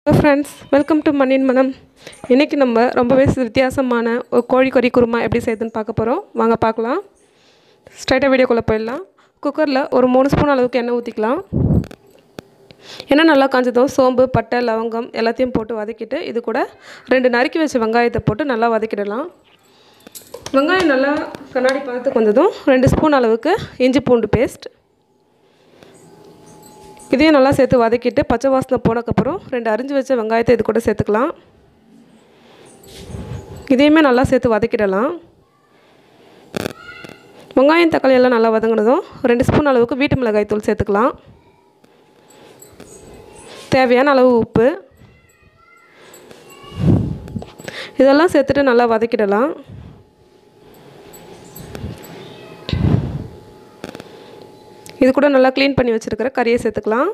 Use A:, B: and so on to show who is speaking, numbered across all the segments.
A: hello friends welcome to மண்ணின் மனம் இன்றைக்கி நம்ம ரொம்பவே வித்தியாசமான ஒரு கோழி கறி குருமா எப்படி செய்யுதுன்னு பார்க்க போகிறோம் வாங்க பார்க்கலாம் ஸ்ட்ரைட்டாக வீடியோக்குள்ளே போயிடலாம் குக்கரில் ஒரு மூணு ஸ்பூன் அளவுக்கு எண்ணெய் ஊற்றிக்கலாம் எண்ணெய் நல்லா காஞ்சதும் சோம்பு பட்டை லவங்கம் எல்லாத்தையும் போட்டு வதக்கிட்டு இது கூட ரெண்டு நறுக்கி வச்ச வெங்காயத்தை போட்டு நல்லா வதக்கிடலாம் வெங்காயம் நல்லா கண்ணாடி பதத்துக்கு வந்ததும் ரெண்டு ஸ்பூன் அளவுக்கு இஞ்சி பூண்டு பேஸ்ட் இதையும் நல்லா சேர்த்து வதக்கிட்டு பச்சை வாசனை போனதுக்கப்புறம் ரெண்டு அரிஞ்சு வச்ச வெங்காயத்தை இது கூட சேர்த்துக்கலாம் இதையுமே நல்லா சேர்த்து வதக்கிடலாம் வெங்காயம் தக்காளி எல்லாம் நல்லா வதங்கினதும் ரெண்டு ஸ்பூன் அளவுக்கு வீட்டு மிளகாய் தூள் சேர்த்துக்கலாம் தேவையான அளவு உப்பு இதெல்லாம் சேர்த்துட்டு நல்லா வதக்கிடலாம் இது கூட நல்லா க்ளீன் பண்ணி வச்சுருக்கிற கறியை சேர்த்துக்கலாம்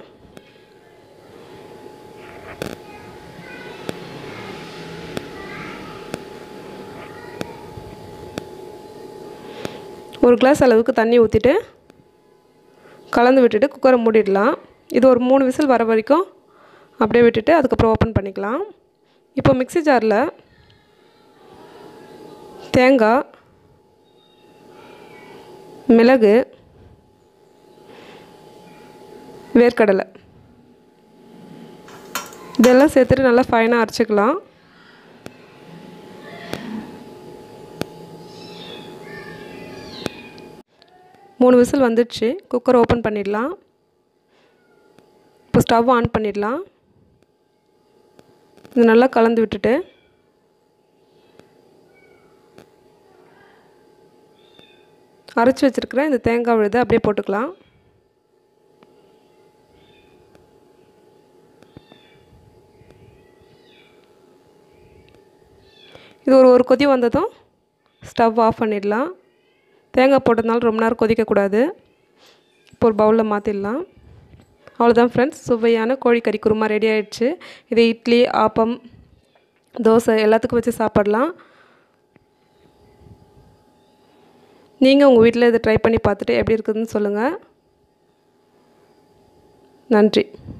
A: ஒரு கிளாஸ் அளவுக்கு தண்ணி ஊற்றிட்டு கலந்து விட்டுட்டு குக்கரை மூடிடலாம் இது ஒரு மூணு விசில் வர வரைக்கும் அப்படியே விட்டுட்டு அதுக்கப்புறம் ஓப்பன் பண்ணிக்கலாம் இப்போ மிக்ஸி ஜாரில் தேங்காய் மிளகு வேர்க்கடலை இதெல்லாம் சேர்த்துட்டு நல்லா ஃபைனாக அரைச்சிக்கலாம் மூணு விசில் வந்துடுச்சு குக்கர் ஓப்பன் பண்ணிடலாம் இப்போ ஸ்டவ் ஆன் பண்ணிடலாம் இது நல்லா கலந்து விட்டுட்டு அரைச்சி வச்சுருக்கிற இந்த தேங்காய் விழுதை அப்படியே போட்டுக்கலாம் இது ஒரு ஒரு கொதி வந்ததும் ஸ்டவ் ஆஃப் பண்ணிடலாம் தேங்காய் போட்டதுனால ரொம்ப நேரம் கொதிக்கக்கூடாது இப்போ ஒரு பவுலில் மாற்றிடலாம் அவ்வளோதான் ஃப்ரெண்ட்ஸ் சுவையான கோழிக்கறி குருமா ரெடி ஆகிடுச்சு இது இட்லி ஆப்பம் தோசை எல்லாத்துக்கும் வச்சு சாப்பிடலாம் நீங்கள் உங்கள் வீட்டில் இதை ட்ரை பண்ணி பார்த்துட்டு எப்படி இருக்குதுன்னு சொல்லுங்கள் நன்றி